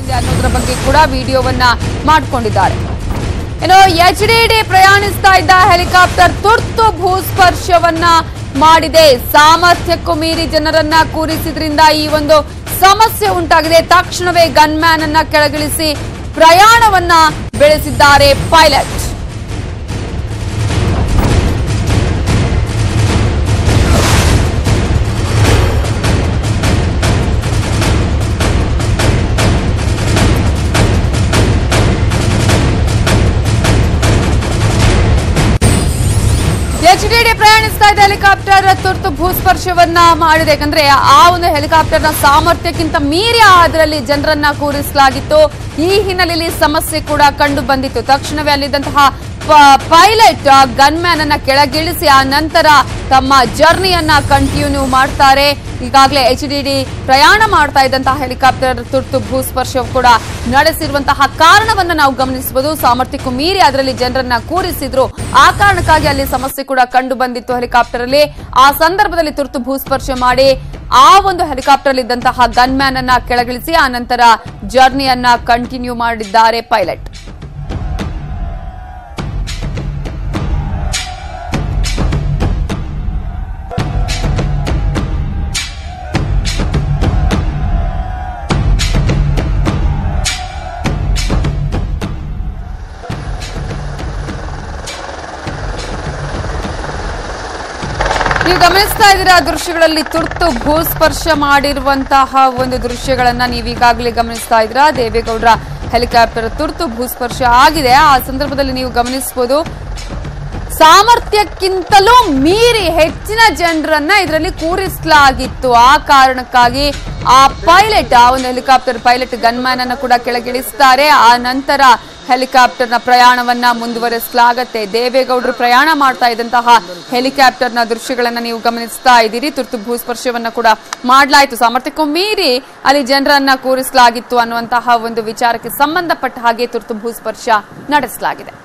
ಆಗಿದೆ ಅನ್ನೋದರ ಬಗ್ಗೆ ಕೂಡ ವಿಡಿಯೋವನ್ನ ಮಾಡಿಕೊಂಡಿದ್ದಾರೆ ಇನ್ನು ಎಚ್ ಡಿ ಡಿ ಪ್ರಯಾಣಿಸ್ತಾ ಇದ್ದ ಹೆಲಿಕಾಪ್ಟರ್ ತುರ್ತು ಭೂಸ್ಪರ್ಶವನ್ನ ಮಾಡಿದೆ ಸಾಮರ್ಥ್ಯಕ್ಕೂ ಮೀರಿ ಜನರನ್ನ ಕೂರಿಸಿದ್ರಿಂದ ಈ ಒಂದು ಸಮಸ್ಯೆ ಉಂಟಾಗಿದೆ ತಕ್ಷಣವೇ ಗನ್ಮ್ಯಾನ್ ಅನ್ನ ಕೆಳಗಿಳಿಸಿ ಪ್ರಯಾಣವನ್ನ ಬೆಳೆಸಿದ್ದಾರೆ ಪೈಲಟ್ ಎಚ್ ಡಿ ಡಿ ಪ್ರಯಾಣಿಸ್ತಾ ಇದ್ದ ಹೆಲಿಕಾಪ್ಟರ್ ತುರ್ತು ಭೂಸ್ಪರ್ಶವನ್ನ ಮಾಡಿದೆ ಯಾಕಂದ್ರೆ ಆ ಒಂದು ಹೆಲಿಕಾಪ್ಟರ್ನ ಸಾಮರ್ಥ್ಯಕ್ಕಿಂತ ಮೀರಿ ಅದರಲ್ಲಿ ಜನರನ್ನ ಕೂರಿಸಲಾಗಿತ್ತು ಈ ಹಿನ್ನೆಲೆಯಲ್ಲಿ ಸಮಸ್ಯೆ ಕೂಡ ಕಂಡು ಬಂದಿತ್ತು ತಕ್ಷಣವೇ ಅಲ್ಲಿದ್ದಂತಹ ಪೈಲಟ್ ಗನ್ಮ್ಯಾನ್ ಅನ್ನ ಕೆಳಗಿಳಿಸಿ ಆ ನಂತರ ತಮ್ಮ ಜರ್ನಿಯನ್ನ ಕಂಟಿನ್ಯೂ ಮಾಡ್ತಾರೆ ಈಗಾಗಲೇ ಎಚ್ ಡಿ ಡಿ ಪ್ರಯಾಣ ಮಾಡ್ತಾ ಇದ್ದಂತಹ ಹೆಲಿಕಾಪ್ಟರ್ ತುರ್ತು ಭೂಸ್ಪರ್ಶ ಕೂಡ ನಡೆಸಿರುವಂತಹ ಕಾರಣವನ್ನ ನಾವು ಗಮನಿಸಬಹುದು ಸಾಮರ್ಥ್ಯಕ್ಕೂ ಮೀರಿ ಅದರಲ್ಲಿ ಜನರನ್ನ ಕೂರಿಸಿದ್ರು ಆ ಕಾರಣಕ್ಕಾಗಿ ಅಲ್ಲಿ ಸಮಸ್ಯೆ ಕೂಡ ಕಂಡು ಬಂದಿತ್ತು ಹೆಲಿಕಾಪ್ಟರ್ ಅಲ್ಲಿ ಆ ಸಂದರ್ಭದಲ್ಲಿ ತುರ್ತು ಭೂಸ್ಪರ್ಶ ಮಾಡಿ ಆ ಒಂದು ಹೆಲಿಕಾಪ್ಟರ್ ಇದ್ದಂತಹ ಗನ್ಮ್ಯಾನ್ ಅನ್ನ ಕೆಳಗಿಳಿಸಿ ಆ ನಂತರ ಜರ್ನಿಯನ್ನ ಕಂಟಿನ್ಯೂ ಮಾಡಿದ್ದಾರೆ ಪೈಲಟ್ ನೀವು ಗಮನಿಸ್ತಾ ಇದ್ದೀರಾ ದೃಶ್ಯಗಳಲ್ಲಿ ತುರ್ತು ಭೂಸ್ಪರ್ಶ ಮಾಡಿರುವಂತಹ ಒಂದು ದೃಶ್ಯಗಳನ್ನ ನೀವು ಈಗಾಗಲೇ ಗಮನಿಸ್ತಾ ಇದ್ದೀರಾ ದೇವೇಗೌಡರ ಹೆಲಿಕಾಪ್ಟರ್ ತುರ್ತು ಭೂಸ್ಪರ್ಶ ಆಗಿದೆ ಆ ಸಂದರ್ಭದಲ್ಲಿ ನೀವು ಗಮನಿಸಬಹುದು ಸಾಮರ್ಥ್ಯಕ್ಕಿಂತಲೂ ಮೀರಿ ಹೆಚ್ಚಿನ ಜನರನ್ನ ಇದರಲ್ಲಿ ಕೂರಿಸಲಾಗಿತ್ತು ಆ ಕಾರಣಕ್ಕಾಗಿ ಆ ಪೈಲಟ್ ಆ ಒಂದು ಹೆಲಿಕಾಪ್ಟರ್ ಪೈಲಟ್ ಗನ್ಮ್ಯಾನ್ ಅನ್ನು ಕೂಡ ಕೆಳಗಿಳಿಸ್ತಾರೆ ಆ ನಂತರ ಹೆಲಿಕಾಪ್ಟರ್ನ ಪ್ರಯಾಣವನ್ನ ಮುಂದುವರಿಸಲಾಗತ್ತೆ ದೇವೇಗೌಡರು ಪ್ರಯಾಣ ಮಾಡ್ತಾ ಇದ್ದಂತಹ ಹೆಲಿಕಾಪ್ಟರ್ನ ದೃಶ್ಯಗಳನ್ನ ನೀವು ಗಮನಿಸ್ತಾ ಇದ್ದೀರಿ ತುರ್ತು ಭೂಸ್ಪರ್ಶವನ್ನ ಕೂಡ ಮಾಡಲಾಯಿತು ಸಾಮರ್ಥ್ಯಕ್ಕೂ ಮೀರಿ ಅಲ್ಲಿ ಜನರನ್ನ ಕೂರಿಸಲಾಗಿತ್ತು ಅನ್ನುವಂತಹ ಒಂದು ವಿಚಾರಕ್ಕೆ ಸಂಬಂಧಪಟ್ಟ ಹಾಗೆ ತುರ್ತು ಭೂಸ್ಪರ್ಶ ನಡೆಸಲಾಗಿದೆ